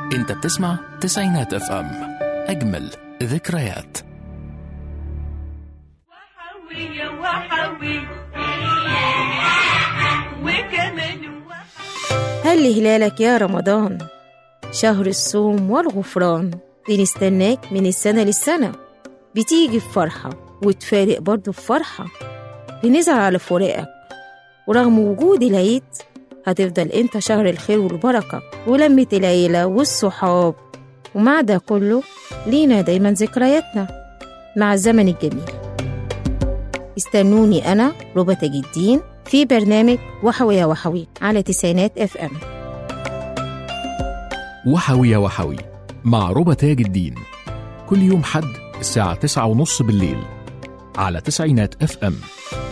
انت بتسمع تسعينات اف ام اجمل ذكريات وحوي يا وحوي وكمان هل هلالك يا رمضان شهر الصوم والغفران بنستناك من السنة للسنة بتيجي بفرحة وتفارق برضه بفرحة بنزعل على فراقك ورغم وجود العيد هتفضل انت شهر الخير والبركة ولمة العيلة والصحاب ومع ده كله لينا دايما ذكرياتنا مع الزمن الجميل استنوني أنا ربى تاج الدين في برنامج وحوي يا وحوي على تسعينات اف ام وحوي يا وحوي مع ربى تاج الدين كل يوم حد الساعة تسعة ونص بالليل على تسعينات اف ام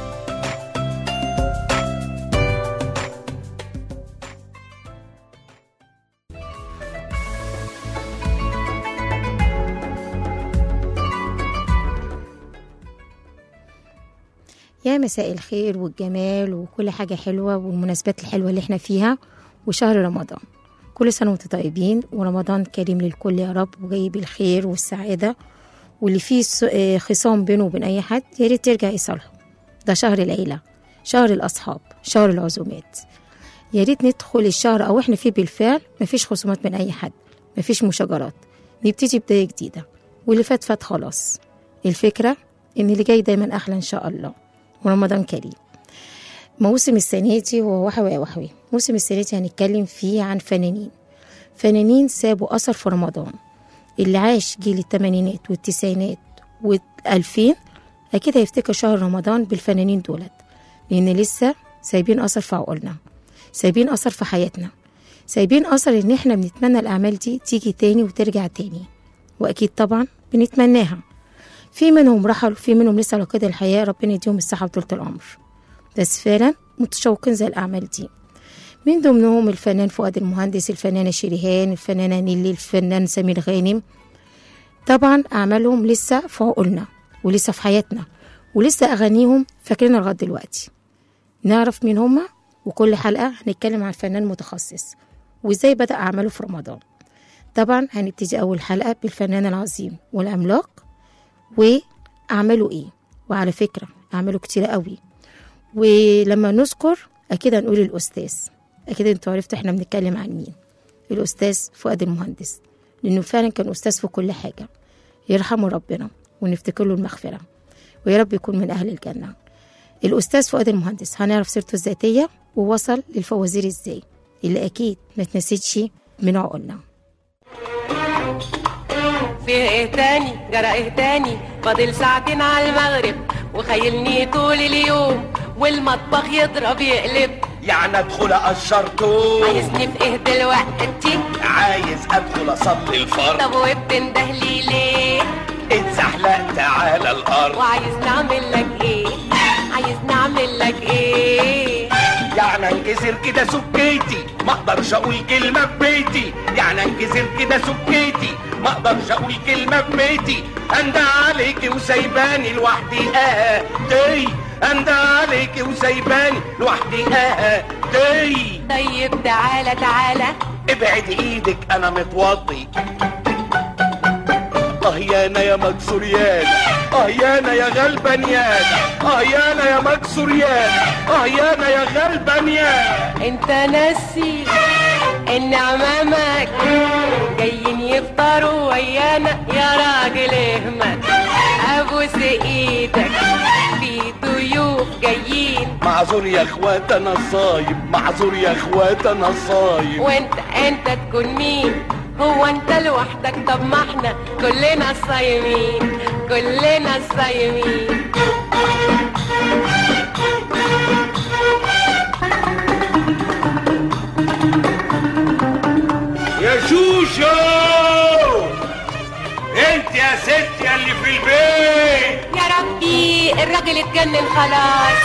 يا مساء الخير والجمال وكل حاجة حلوة والمناسبات الحلوة اللي احنا فيها وشهر رمضان كل سنة وانتم طيبين ورمضان كريم للكل يا رب وجاي بالخير والسعادة واللي فيه س- آه، خصام بينه وبين أي حد يا ريت يرجع يصالحه ده شهر العيلة شهر الأصحاب شهر العزومات يا ريت ندخل الشهر أو احنا فيه بالفعل مفيش خصومات من أي حد مفيش مشاجرات نبتدي بداية جديدة واللي فات فات خلاص الفكرة إن اللي جاي دايما أحلى إن شاء الله ورمضان كريم موسم السنة دي هو وحوي يا وحوي موسم السنة دي هنتكلم فيه عن فنانين فنانين سابوا أثر في رمضان اللي عاش جيل التمانينات والتسعينات والألفين أكيد هيفتكر شهر رمضان بالفنانين دولت لأن لسه سايبين أثر في عقولنا سايبين أثر في حياتنا سايبين أثر إن إحنا بنتمنى الأعمال دي تيجي تاني وترجع تاني وأكيد طبعا بنتمناها في منهم رحلوا في منهم لسه على قيد الحياة ربنا يديهم الصحة وطولة العمر بس فعلا متشوقين زي الأعمال دي من ضمنهم الفنان فؤاد المهندس الفنانة شريهان الفنانة نيلي الفنان سمير غانم طبعا أعمالهم لسه في عقولنا ولسه في حياتنا ولسه أغانيهم فاكرينها لغاية دلوقتي نعرف مين هما وكل حلقة هنتكلم عن فنان متخصص وإزاي بدأ أعماله في رمضان طبعا هنبتدي أول حلقة بالفنان العظيم والعملاق وأعمله إيه وعلى فكرة أعمله كتير قوي ولما نذكر أكيد هنقول الأستاذ أكيد أنتوا عرفتوا إحنا بنتكلم عن مين الأستاذ فؤاد المهندس لأنه فعلا كان أستاذ في كل حاجة يرحمه ربنا ونفتكر له المغفرة ويا رب يكون من أهل الجنة الأستاذ فؤاد المهندس هنعرف سيرته الذاتية ووصل للفوازير إزاي اللي أكيد ما تنسيتش من عقولنا فيه ايه تاني جرى ايه تاني فاضل ساعتين على المغرب وخيلني طول اليوم والمطبخ يضرب يقلب يعني ادخل اقشر توم عايزني في ايه دلوقتي عايز ادخل اصلي الفرض طب وبتنده لي ليه اتزحلقت على الارض وعايز نعمل لك ايه عايز نعمل لك ايه يعني انكسر كده سكيتي ما اقدرش اقول كلمه في بيتي يعني انكسر كده سكيتي ما اقدرش اقول كلمه في بيتي انده عليك وسايباني لوحدي اه دي انده عليك وسايباني لوحدي اه دي طيب تعالى تعالى ابعد ايدك انا متوضي اه يانا يا مكسور يانا اه يانا يا غلبان يانا اه يانا يا مكسور يانا اه يانا يا غلبان يانا انت ناسي ان عمامك جايين يفطروا ويانا يا راجل اهمل ابوس ايدك في ضيوف جايين معذور يا اخوات انا صايم معذور يا اخوات انا صايم وانت انت تكون مين هو انت لوحدك طب ما احنا كلنا صايمين كلنا صايمين يا شوشو انت يا ست يا اللي في البيت يا ربي الراجل اتجنن خلاص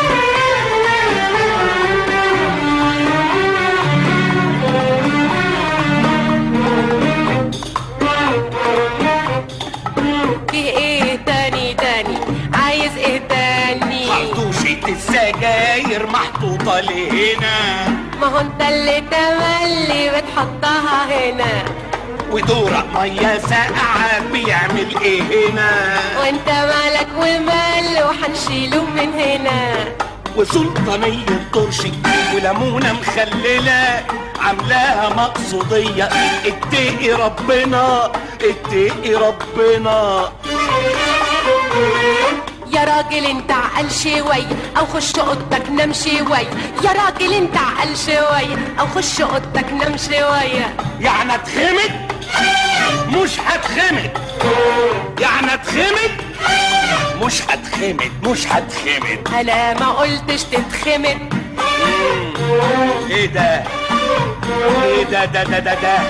فيه ايه تاني تاني عايز ايه تاني خرطوشة السجاير محطوطة لهنا ما هو انت اللي تملي بتحطها هنا ودورق ميه ساقعه بيعمل ايه هنا وانت مالك ومال وحنشيله من هنا وسلطانية طرشي وليمونة مخللة عاملاها مقصودية اتقي ربنا اتقي ربنا يا راجل انت عقل شوي او خش اوضتك نام شوي يا راجل انت عقل شوي او خش اوضتك نام شويه يعني اتخمد مش هتخمد يعني اتخمد مش هتخمد مش هتخمد انا ما قلتش تتخمد ايه ده ايه ده ده ده ده, ده.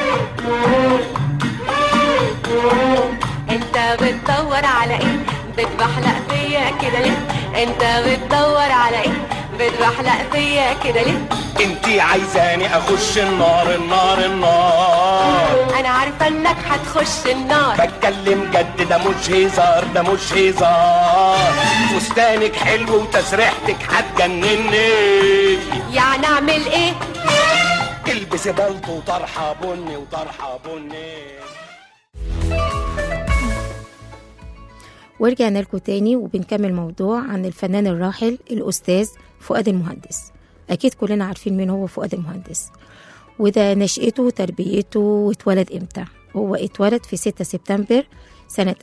انت بتدور على ايه بتبحلق فيا كده ليه انت بتدور على ايه بتبحلق فيا كده ليه انتي عايزاني اخش النار النار النار انا عارفه انك هتخش النار بتكلم جد ده مش هزار ده مش هزار فستانك حلو وتسريحتك هتجنني يعني اعمل ايه البسي بلطو وطرحه بني وطرحه بني ورجعنا لكم تاني وبنكمل موضوع عن الفنان الراحل الأستاذ فؤاد المهندس أكيد كلنا عارفين مين هو فؤاد المهندس وده نشأته وتربيته واتولد إمتى هو اتولد في 6 سبتمبر سنة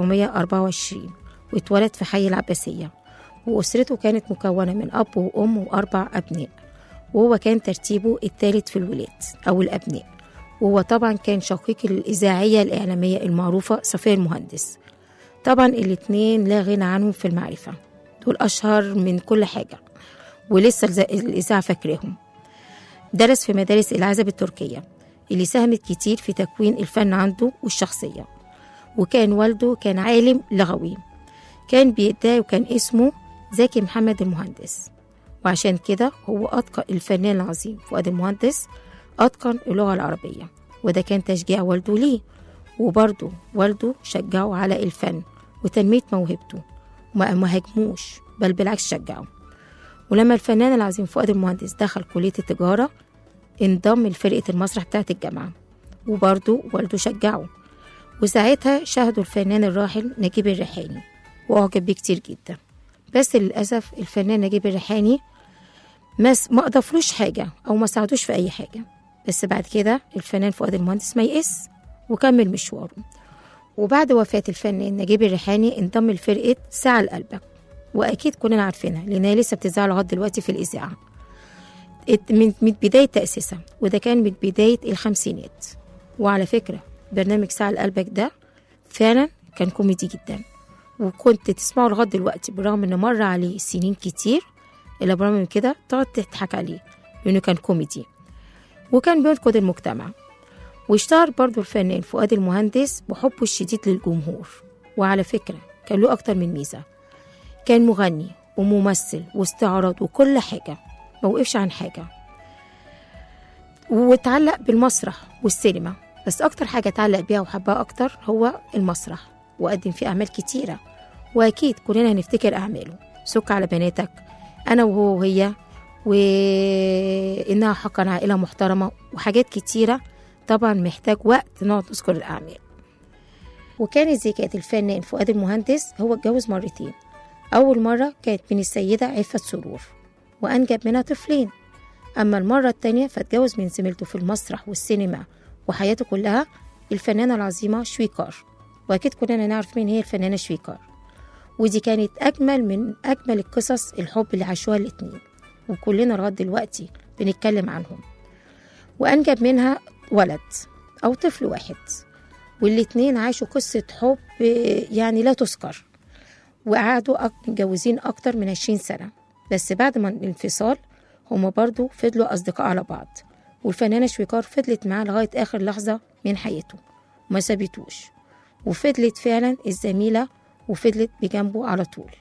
1924 واتولد في حي العباسية وأسرته كانت مكونة من أب وأم وأربع أبناء وهو كان ترتيبه الثالث في الولاد أو الأبناء وهو طبعا كان شقيق الإذاعية الإعلامية المعروفة صفية المهندس طبعا الاتنين لا غنى عنهم في المعرفة دول أشهر من كل حاجة ولسه الز- الإذاعة فاكراهم درس في مدارس العزب التركية اللي ساهمت كتير في تكوين الفن عنده والشخصية وكان والده كان عالم لغوي كان بيدعي وكان اسمه زكي محمد المهندس وعشان كده هو أتقن الفنان العظيم فؤاد المهندس أتقن اللغة العربية وده كان تشجيع والده ليه وبرضه والده شجعه على الفن وتنمية موهبته وما ما هاجموش بل بالعكس شجعه ولما الفنان العظيم فؤاد المهندس دخل كلية التجارة انضم لفرقة المسرح بتاعة الجامعة وبرضه والده شجعه وساعتها شاهدوا الفنان الراحل نجيب الريحاني وأعجب بيه كتير جدا بس للأسف الفنان نجيب الريحاني ما س- ما أضافلوش حاجة أو ما ساعدوش في أي حاجة بس بعد كده الفنان فؤاد المهندس ما يقس وكمل مشواره وبعد وفاة الفنان نجيب الريحاني انضم لفرقة ساعة لقلبك وأكيد كلنا عارفينها لأنها لسه بتذاع لغاية دلوقتي في الإذاعة ات- من من بداية تأسيسها وده كان من بداية الخمسينات وعلى فكرة برنامج ساعة لقلبك ده فعلا كان كوميدي جدا وكنت تسمعه لغاية دلوقتي بالرغم إن مر عليه سنين كتير إلا برغم من كده تقعد تضحك عليه لأنه كان كوميدي وكان بينقد المجتمع واشتهر برضو الفنان فؤاد المهندس بحبه الشديد للجمهور وعلى فكرة كان له أكتر من ميزة كان مغني وممثل واستعراض وكل حاجة ما وقفش عن حاجة واتعلق بالمسرح والسينما بس أكتر حاجة اتعلق بيها وحبها أكتر هو المسرح وقدم فيه أعمال كتيرة وأكيد كلنا هنفتكر أعماله سك على بناتك أنا وهو وهي وإنها حقا عائلة محترمة وحاجات كتيرة طبعا محتاج وقت نقعد نذكر الأعمال وكانت زكاة الفنان فؤاد المهندس هو اتجوز مرتين أول مرة كانت من السيدة عفة سرور وأنجب منها طفلين أما المرة التانية فاتجوز من زميلته في المسرح والسينما وحياته كلها الفنانة العظيمة شويكار وأكيد كلنا نعرف مين هي الفنانة شويكار ودي كانت أجمل من أجمل القصص الحب اللي عاشوها الاتنين وكلنا لغاية دلوقتي بنتكلم عنهم وأنجب منها ولد أو طفل واحد والاتنين عاشوا قصة حب يعني لا تذكر وقعدوا أك- متجوزين أكتر من عشرين سنة بس بعد ما الانفصال هما برضو فضلوا أصدقاء على بعض والفنانة شويكار فضلت معاه لغاية آخر لحظة من حياته وما سابتوش وفضلت فعلا الزميلة وفضلت بجنبه على طول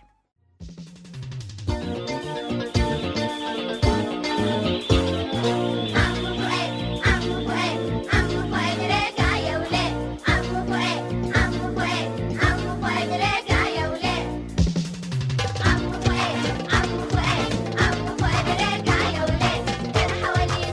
عمو فؤاد عمو فؤاد عمو فؤاد راجع يا ولاد عمو فؤاد عمو فؤاد عمو فؤاد راجع يا ولاد عمو فؤاد عمو فؤاد عمو فؤاد راجع يا ولاد كان حواليه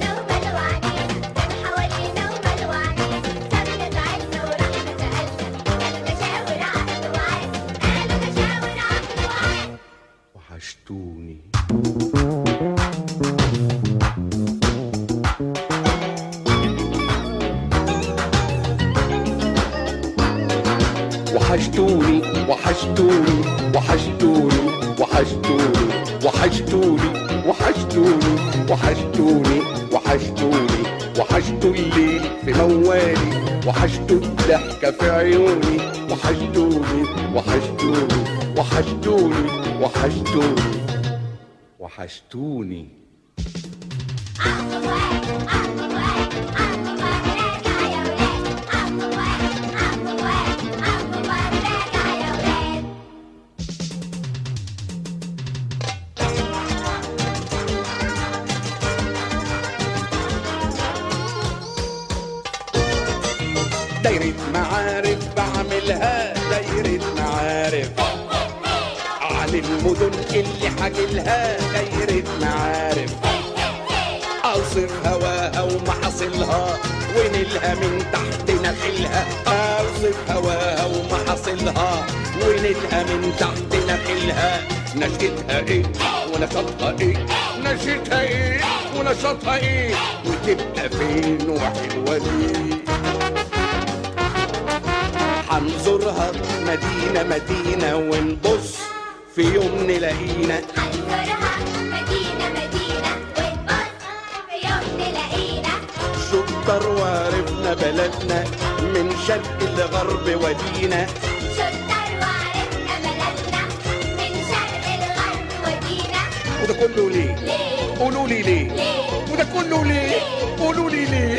وحشتوني وحشتوني وحشتوا الليل في موالي وحشتوا الضحكة في عيوني وحشتوني وحشتوني وحشتوني وحشتوني وحشتوني عمو فؤاد عمو فؤاد عمو فؤاد راجع يا ولاد عمو فؤاد عمو فؤاد عمو فؤاد راجع يا ولاد دايرة معارف بعملها دايرة معارف على المدن اللي حاجلها دايرة معارف أوصف هواها ومحاصيلها ونيلها من تحت نخيلها أوصف هواها ومحاصيلها ونيلها من تحت نخيلها نشيتها ايه ونشاطها ايه نشيتها ايه ونشاطها ايه وتبقى فين وحلوة ليه هنزورها مدينة مدينة ونبص في يوم نلاقينا هنزورها مدينة مدينة ونبص في يوم نلاقينا شطر وعرفنا بلدنا من شرق لغرب ودينا شطر وعرفنا بلدنا من شرق الغرب ودينا وده كله ليه؟ ليه قولوا لي ليه؟ ليه وده كله ليه؟ قولوا لي ليه؟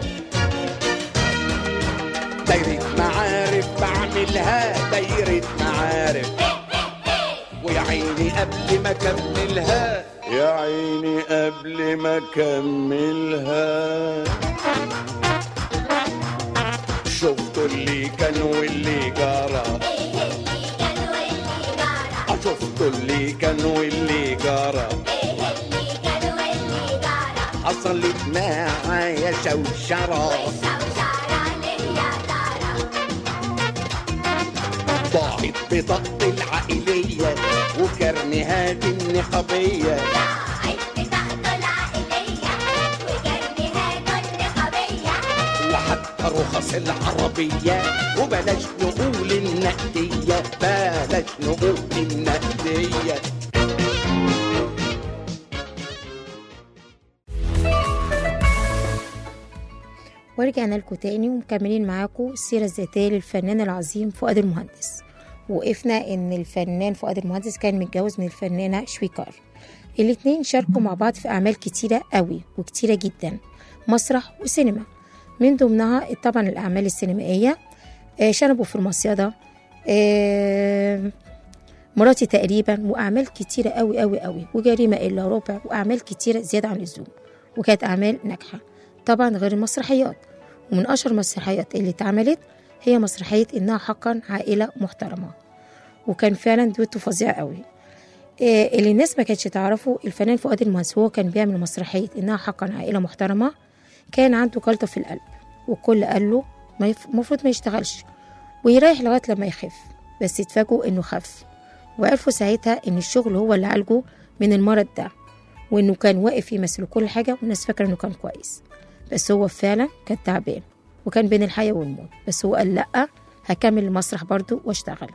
دايرة معارف بعملها دايرة معارف ويا عيني قبل ما اكملها يا عيني قبل ما اكملها شفتوا اللي كان واللي جرى ايه اللي كان واللي جرى شفتوا اللي كان واللي جرى ايه اللي كان واللي جرى حصلت معايا شوشرة والشوشرة ليه يا ترى ضاعت بطاقتي العائلية وكرنيهات النقابية ضاعت بطاقته العائلية وجرنيهاته النقابية وحتى رخص العربية وبلاش نقول النقدية بلاش نقول النقدية ورجعنا لكم تاني ومكملين معاكم السيرة الذاتية للفنان العظيم فؤاد المهندس وقفنا ان الفنان فؤاد المهندس كان متجوز من الفنانة شويكار الاتنين شاركوا مع بعض في أعمال كتيرة قوي وكتيرة جدا مسرح وسينما من ضمنها طبعا الأعمال السينمائية آه، شنبوا في المصيدة آه، مراتي تقريبا وأعمال كتيرة قوي قوي قوي وجريمة إلا ربع وأعمال كتيرة زيادة عن اللزوم وكانت أعمال ناجحة طبعا غير المسرحيات ومن أشهر المسرحيات اللي اتعملت هي مسرحية إنها حقا عائلة محترمة وكان فعلا دويتو فظيع قوي آه، اللي الناس ما كانتش تعرفه الفنان فؤاد المهندس هو كان بيعمل مسرحية إنها حقا عائلة محترمة كان عنده جلطة في القلب والكل قال له ما يف- المفروض ما يشتغلش ويريح لغاية لما يخف بس اتفاجئوا إنه خف وعرفوا ساعتها إن الشغل هو اللي عالجه من المرض ده وإنه كان واقف يمثل كل حاجة والناس فاكرة إنه كان كويس بس هو فعلا كان تعبان وكان بين الحياة والموت بس هو قال لأ هكمل المسرح برضو واشتغل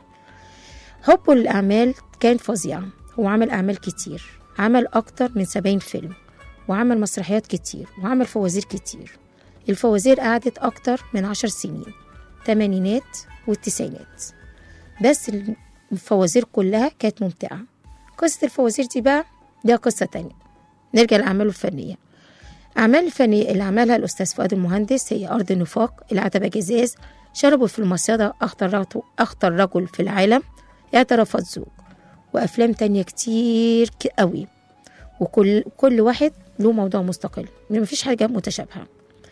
حبه للأعمال كان فظيع هو عمل أعمال كتير عمل أكتر من سبعين فيلم وعمل مسرحيات كتير وعمل فوازير كتير الفوازير قعدت أكتر من عشر سنين تمانينات والتسعينات بس الفوازير كلها كانت ممتعة قصة الفوازير دي بقى ده قصة تانية نرجع لأعماله الفنية أعمال الفنية اللي عملها الأستاذ فؤاد المهندس هي أرض النفاق العتبة جزاز شربوا في المصيدة أخطر رجل, أخطر رجل في العالم اعترف الزوج وأفلام تانية كتير ك- قوي وكل كل واحد له موضوع مستقل مفيش حاجة متشابهة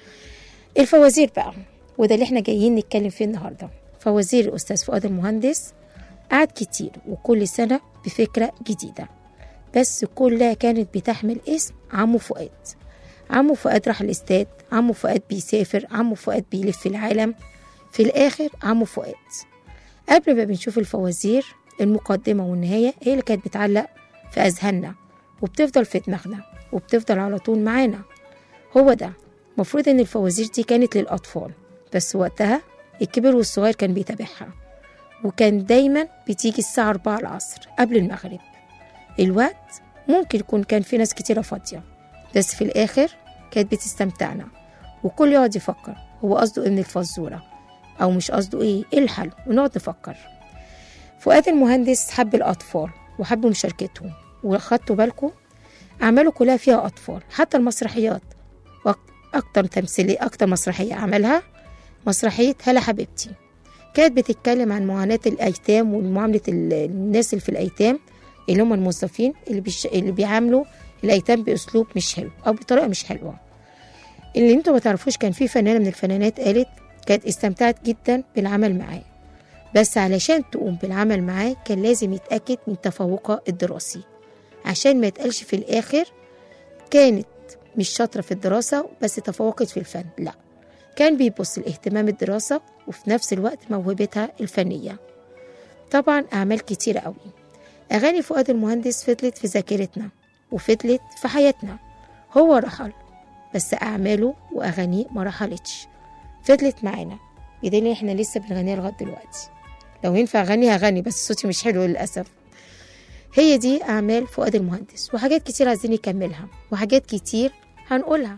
الفوازير بقى وده اللي احنا جايين نتكلم فيه النهاردة فوازير الأستاذ فؤاد المهندس قعد كتير وكل سنة بفكرة جديدة بس كلها كانت بتحمل اسم عمو فؤاد عمو فؤاد راح الاستاد عمو فؤاد بيسافر عمو فؤاد بيلف العالم في الآخر عمو فؤاد قبل ما بنشوف الفوازير المقدمة والنهاية هي اللي كانت بتعلق في أذهاننا وبتفضل في دماغنا وبتفضل على طول معانا هو ده مفروض إن الفوازير دي كانت للأطفال بس وقتها الكبير والصغير كان بيتابعها وكان دايما بتيجي الساعة 4 العصر قبل المغرب الوقت ممكن يكون كان في ناس كتيرة فاضية بس في الآخر كانت بتستمتعنا وكل يقعد يفكر هو قصده إيه من الفزورة أو مش قصده إيه إيه الحل ونقعد نفكر فؤاد المهندس حب الأطفال وحب مشاركتهم وخدتوا بالكم أعماله كلها فيها أطفال حتى المسرحيات وأكتر تمثيلية أكتر مسرحية عملها مسرحية هلا حبيبتي كانت بتتكلم عن معاناة الأيتام ومعاملة ال- الناس اللي في الأيتام اللي هم الموظفين اللي, بيش... اللي بيعاملوا الأيتام بأسلوب مش حلو أو بطريقة مش حلوة اللي انتوا ما تعرفوش كان في فنانة من الفنانات قالت كانت استمتعت جدا بالعمل معاه بس علشان تقوم بالعمل معاه كان لازم يتأكد من تفوقها الدراسي عشان ما يتقالش في الآخر كانت مش شاطرة في الدراسة بس تفوقت في الفن لا كان بيبص لاهتمام الدراسة وفي نفس الوقت موهبتها الفنية طبعا أعمال كتيرة قوي أغاني فؤاد المهندس فضلت في ذاكرتنا وفضلت في حياتنا هو رحل بس أعماله وأغانيه ما رحلتش فضلت معانا بدليل إن إحنا لسه بنغنيها لغاية دلوقتي لو ينفع أغني هغني بس صوتي مش حلو للأسف هي دي أعمال فؤاد المهندس وحاجات كتير عايزين نكملها وحاجات كتير هنقولها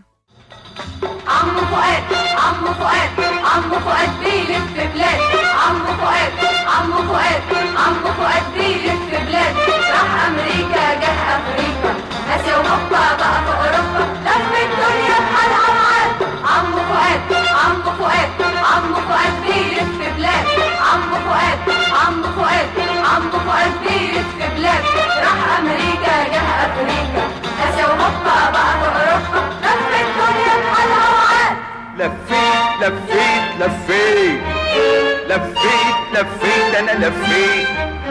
عم فؤاد عم فؤاد عم فؤاد بيلف بلاد عم فؤاد عم فؤاد عم فؤاد بيلف بلاد راح امريكا جه افريقيا اسيا واوروبا بقى في اوروبا لف الدنيا بحالها معاه عم فؤاد عم فؤاد عم فؤاد بيلف بلاد عم فؤاد عم فؤاد عم فؤاد بيلف بلاد راح امريكا جه افريقيا اسيا واوروبا بقى في اوروبا لف الدنيا بحالها معاه لفيت لفيت لفيت لفيت لفيت انا لفيت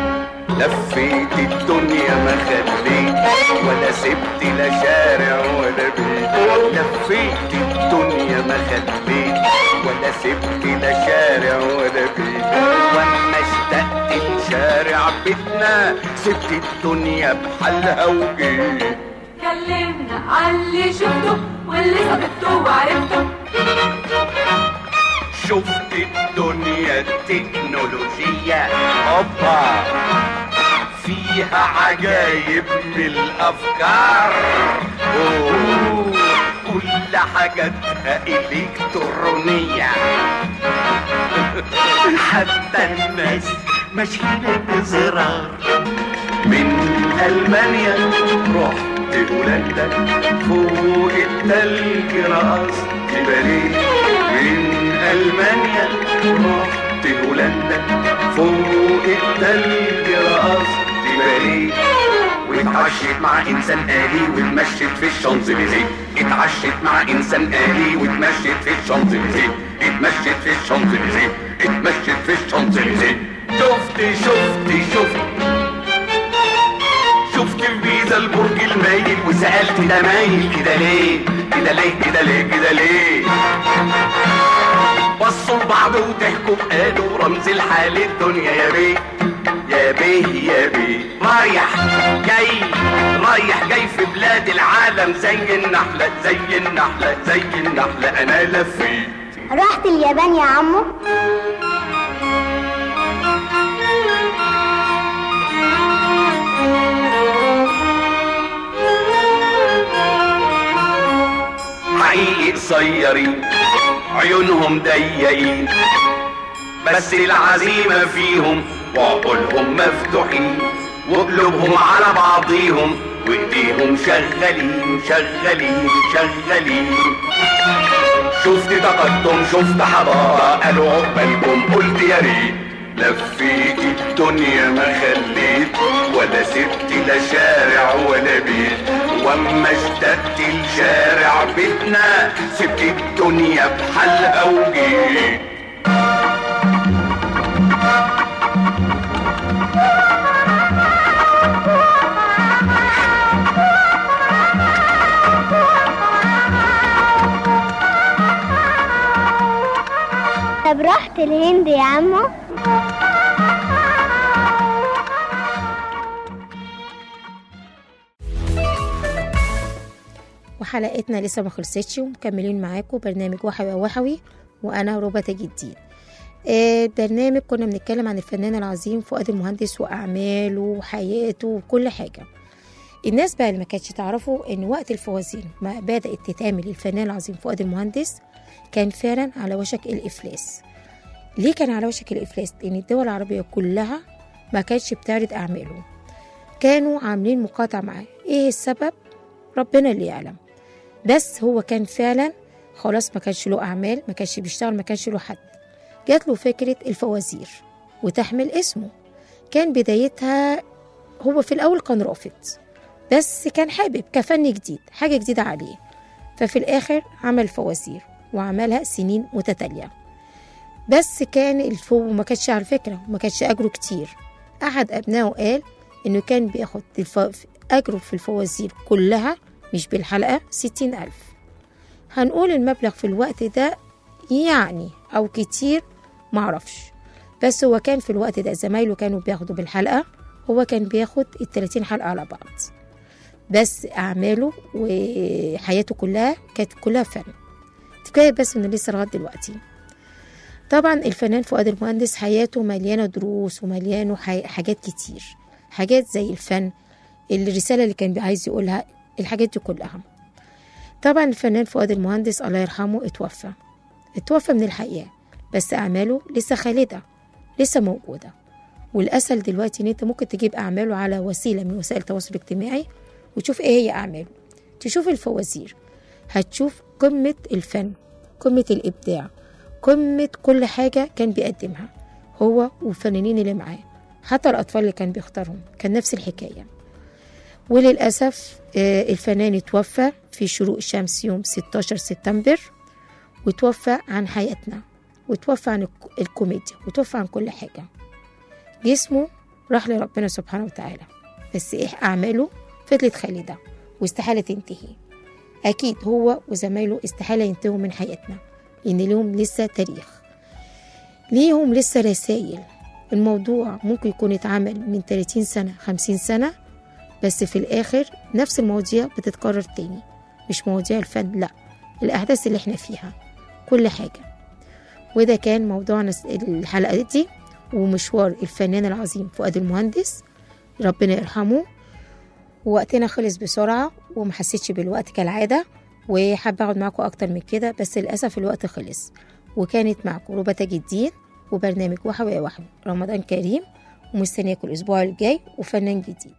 لفيت الدنيا ما خليت ولا سبت لا شارع ولا بيت لفيت الدنيا ما خليت ولا سبت لا شارع ولا بيت واما اشتقت لشارع بيتنا سبت الدنيا بحالها وجيت كلمنا عن اللي شفته واللي صادفته وعرفته شفت الدنيا التكنولوجية اوبا فيها عجايب من الافكار أوه. كل حاجاتها الكترونية حتى الناس ماشيين بزرار من ألمانيا رحت هولندا فوق التلج رقصت باليه من ألمانيا رحت هولندا فوق التلج رقصت باليه واتعشت مع انسان آلي واتمشت في الشانزليزيه اتعشت مع انسان آلي واتمشت في الشانزليزيه اتمشت في الشانزليزيه اتمشت في الشانزليزيه شفت شفت شفت شفت الفيزا البرج المايل وسألت ده مايل كده ليه كده ليه كده ليه كده ليه بصوا لبعض وضحكوا قالوا رمز الحال الدنيا يا بيه يا بيه يا بيه رايح جاي رايح جاي في بلاد العالم زي النحلة زي النحلة زي النحلة أنا لفيت رحت اليابان يا عمو حقيقي قصيرين عيونهم ضيقين بس العزيمة فيهم وعقولهم مفتوحين وقلوبهم على بعضيهم وايديهم شغالين شغالين شغالين شفت تقدم شفت حضارة قالوا عقبالكم قلت يا ريت لفيت الدنيا ما خليت ولا سبت لا شارع ولا بيت واما اشتقت لشارع بيتنا سبت الدنيا بحالها وجيت طب رحت الهند يا عمو وحلقتنا لسه ما خلصتش ومكملين معاكم برنامج وحوي وحوي وانا ربى تاج الدين آه، برنامج كنا بنتكلم عن الفنان العظيم فؤاد المهندس واعماله وحياته وكل حاجه الناس بقى اللي ما كانتش تعرفوا ان وقت الفوازير ما بدأت تتعمل الفنان العظيم فؤاد المهندس كان فعلا على وشك الإفلاس ليه كان على وشك الإفلاس؟ لأن الدول العربية كلها ما كانتش بتعرض أعماله كانوا عاملين مقاطعة معاه إيه السبب؟ ربنا اللي يعلم بس هو كان فعلا خلاص ما كانش له أعمال ما كانش بيشتغل ما كانش له حد جات له فكرة الفوازير وتحمل اسمه كان بدايتها هو في الأول كان رافض بس كان حابب كفن جديد حاجة جديدة عليه ففي الآخر عمل فوازير وعملها سنين متتالية بس كان الفو ما كانش على فكرة ما كانش أجره كتير أحد أبنائه قال إنه كان بياخد الف... أجره في الفوازير كلها مش بالحلقة ستين ألف هنقول المبلغ في الوقت ده يعني أو كتير معرفش بس هو كان في الوقت ده زمايله كانوا بياخدوا بالحلقة هو كان بياخد التلاتين حلقة على بعض بس أعماله وحياته كلها كانت كلها فن كفاية بس إنه لسه لغاية دلوقتي طبعا الفنان فؤاد المهندس حياته مليانة دروس ومليانة حي- حاجات كتير حاجات زي الفن الرسالة اللي كان عايز يقولها الحاجات دي كلها طبعا الفنان فؤاد المهندس الله يرحمه اتوفى اتوفى من الحقيقة بس أعماله لسه خالدة لسه موجودة والأسهل دلوقتي إن أنت ممكن تجيب أعماله على وسيلة من وسائل التواصل الاجتماعي وتشوف إيه هي أعماله تشوف الفوازير هتشوف قمة الفن قمة الإبداع قمة كل حاجة كان بيقدمها هو والفنانين اللي معاه حتى الأطفال اللي كان بيختارهم كان نفس الحكاية وللأسف آه، الفنان اتوفى في شروق الشمس يوم 16 سبتمبر وتوفى عن حياتنا وتوفى عن الك- الكوميديا وتوفى عن كل حاجة جسمه راح لربنا سبحانه وتعالى بس إيه أعماله فضلت خالدة واستحالة تنتهي أكيد هو وزمايله استحالة ينتهوا من حياتنا لأن ليهم لسه تاريخ ليهم لسه رسائل الموضوع ممكن يكون اتعمل من 30 سنة 50 سنة بس في الآخر نفس المواضيع بتتكرر تاني مش مواضيع الفن لأ الأحداث اللي احنا فيها كل حاجة وده كان موضوعنا س- الحلقة دي ومشوار الفنان العظيم فؤاد المهندس ربنا يرحمه وقتنا خلص بسرعة ومحسيتش بالوقت كالعادة وحابة أقعد معاكم أكتر من كده بس للأسف الوقت خلص وكانت معكم ربى تاج الدين وبرنامج وحوي يا وحوي رمضان كريم ومستنياكم الأسبوع الجاي وفنان جديد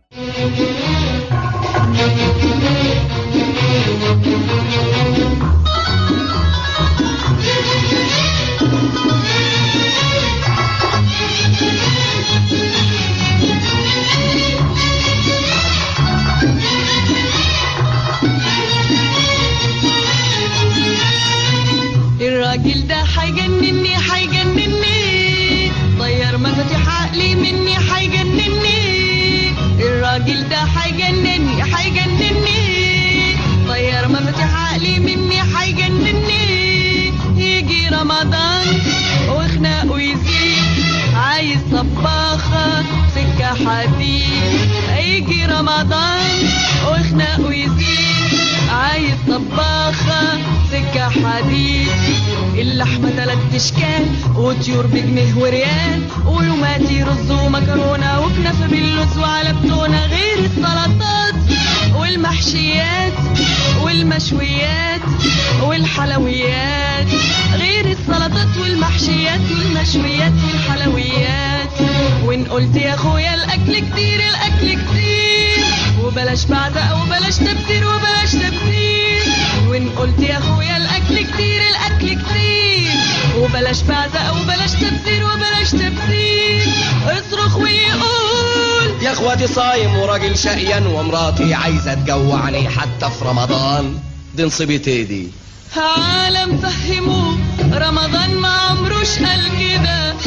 الراجل ده حيجنني حيجنني طير مفاتيح عقلي مني حيجنني الراجل ده حيجنني حيجنني طير مفاتيح عقلي مني حيجنني يجي رمضان وخناقه يزيد عايز طباخة سكة حديد يجي رمضان وخناقه يزيد عايز طباخة سكة حديد اللحمة تلات اشكال وطيور بجنيه وريال ولوماتي رز ومكرونة وكنافة باللوز وعلى بتونة غير السلطات والمحشيات والمشويات والحلويات غير السلطات والمحشيات والمشويات والحلويات وان قلت يا اخويا الاكل كتير الاكل كتير وبلاش بعزق وبلاش تبذير وبلاش تبذير وان قلت يا اخويا الاكل كتير الاكل كتير وبلاش بعزق وبلاش تبذير وبلاش تبذير اصرخ ويقول يا اخواتي صايم وراجل شقيان ومراتي عايزه تجوعني حتى في رمضان دي نصيبتي دي عالم فهموه رمضان ما عمروش قال كده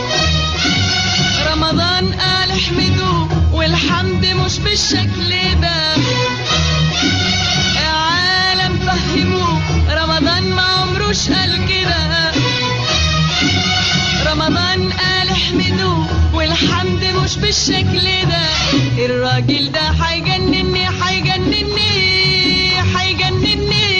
رمضان قال احمدوه والحمد مش بالشكل ده عالم فهموه رمضان ما عمروش قال كده رمضان قال احمدوه والحمد مش بالشكل ده الراجل ده حيجنني حيجنني حيجنني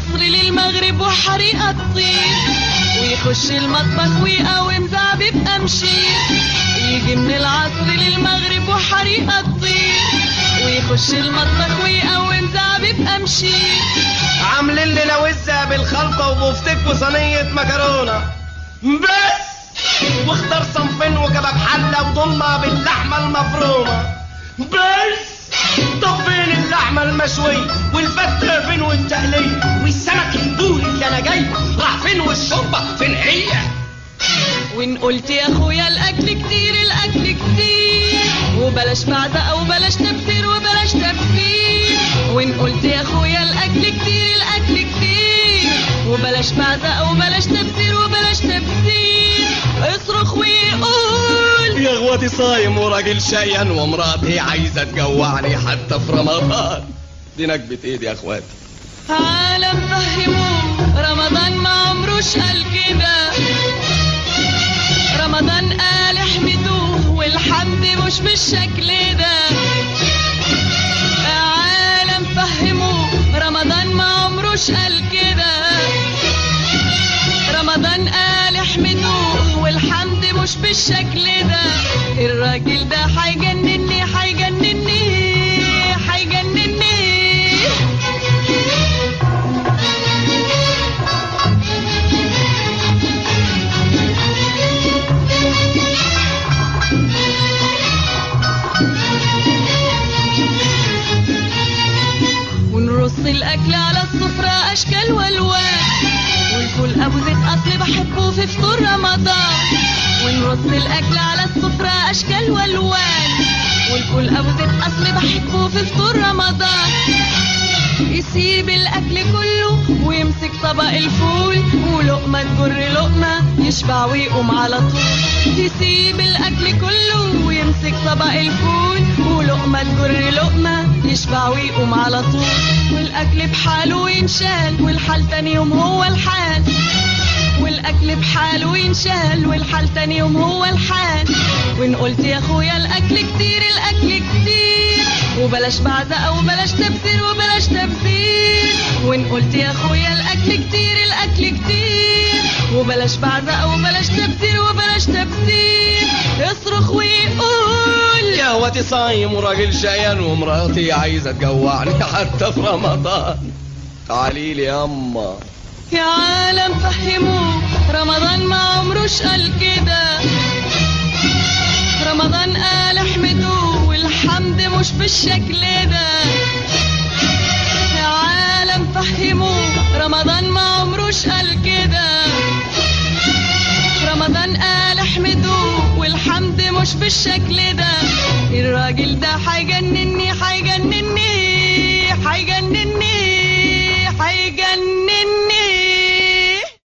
العصر للمغرب وحريقة تطير ويخش المطبخ ويقاوم زعبيب أمشير يجي من العصر للمغرب وحريقة تطير ويخش المطبخ ويقاوم زعبيب أمشير عاملين لنا وزة بالخلطة وبفتك وصينية مكرونة بس واختار صنفين وكباب حلة وضمة باللحمة المفرومة بس طب فين اللحمة المشوية والفتة فين والتقلية والسمك البوري اللي انا جاي راح فين والشوربة فين هي وان قلت يا اخويا الاكل كتير الاكل كتير وبلاش بعزقه وبلاش تبذير وبلاش تبذير وان قلت يا اخويا الاكل كتير الاكل كتير وبلاش بعزقه وبلاش تبذير وبلاش تبذير اصرخ ويقول يا اخواتي صايم وراجل شقيان ومراتي عايزة تجوعني حتى في رمضان دي نكبة ايدي يا اخواتي عالم فهموه رمضان ما عمروش قال كده رمضان قال احمدوه والحمد مش بالشكل ده عالم فهموه رمضان ما عمروش قال كده رمضان قال احمدوه والحمد مش بالشكل ده الراجل ده هيجنني هيجنني هيجنني ونرص الاكل على السفرة اشكال والوان والفول ابو زيت اصلي بحبه في فطور رمضان ونرص الاكل على السفرة اشكال والوان والفول ابو زيت اصلي بحبه في فطور رمضان يسيب الاكل كله ويمسك طبق الفول ولقمه تجر لقمه يشبع ويقوم على طول يسيب الاكل كله ويمسك طبق الفول ولقمه تجر لقمه يشبع ويقوم على طول والاكل بحاله ينشال والحال تاني يوم هو الحال والاكل بحاله ينشال والحال تاني يوم هو الحال وان قلت يا اخويا الاكل كتير الاكل كتير وبلاش بعزقه وبلاش تبذير وبلاش تبذير وان قلت يا اخويا الاكل كتير الاكل كتير وبلاش بعزقه وبلاش تبذير وبلاش تبذير اصرخ ويقول يا اخواتي صايم وراجل شقيان ومراتي عايزة تجوعني حتى في رمضان تعالي لي ياما يا عالم فهموه رمضان ما عمروش قال كده رمضان قال احمدوه والحمد مش بالشكل ده يا عالم فهموه رمضان ما عمروش قال كده رمضان قال احمدوه والحمد مش بالشكل ده الراجل ده هيجنني هيجنني